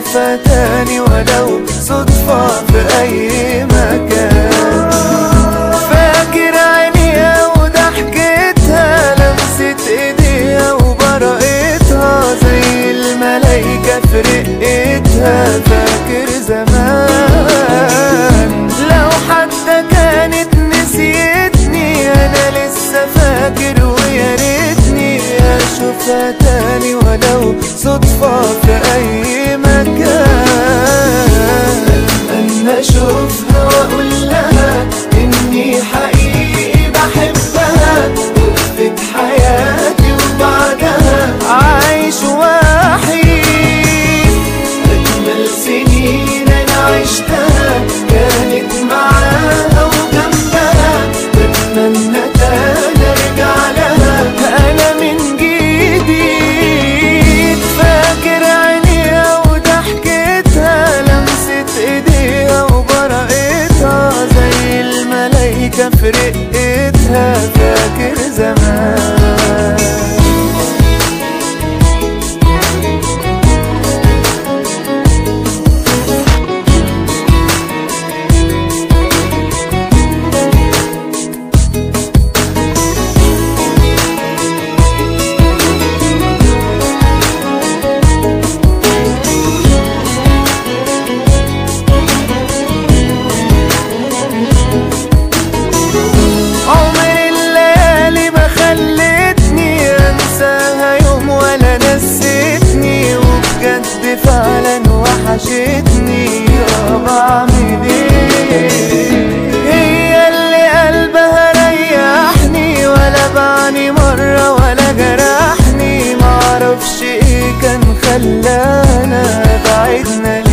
اشوفها تاني ولو صدفة في اي مكان فاكر عينيها وضحكتها لمسة ايديها وبرقتها زي الملايكة في رقتها فاكر زمان لو حتى كانت نسيتني انا لسه فاكر ويا ريتني اشوفها تاني ولو صدفة في اي مكان اتمنى اشوفها واقول لها اني حقيقي بحبها وقفت حياتي وبعدها عايش وحيد اجمل سنين انا عشتها كانت معاها وجنبها بتمنى تاني ارجع لها انا من جديد فاكر عينيها وضحكتها لمسة ايديها وبرقتها زي الملايكة في رقتها فاكر زمان عمر الليالي ما خلتني انساها يوم ولا نسيتني وبجد فعلا وحشتني يا بعمل ايه هي اللي قلبها ريحني ولا بعني مرة ولا جرحني معرفش ايه كان خلانا بعدنا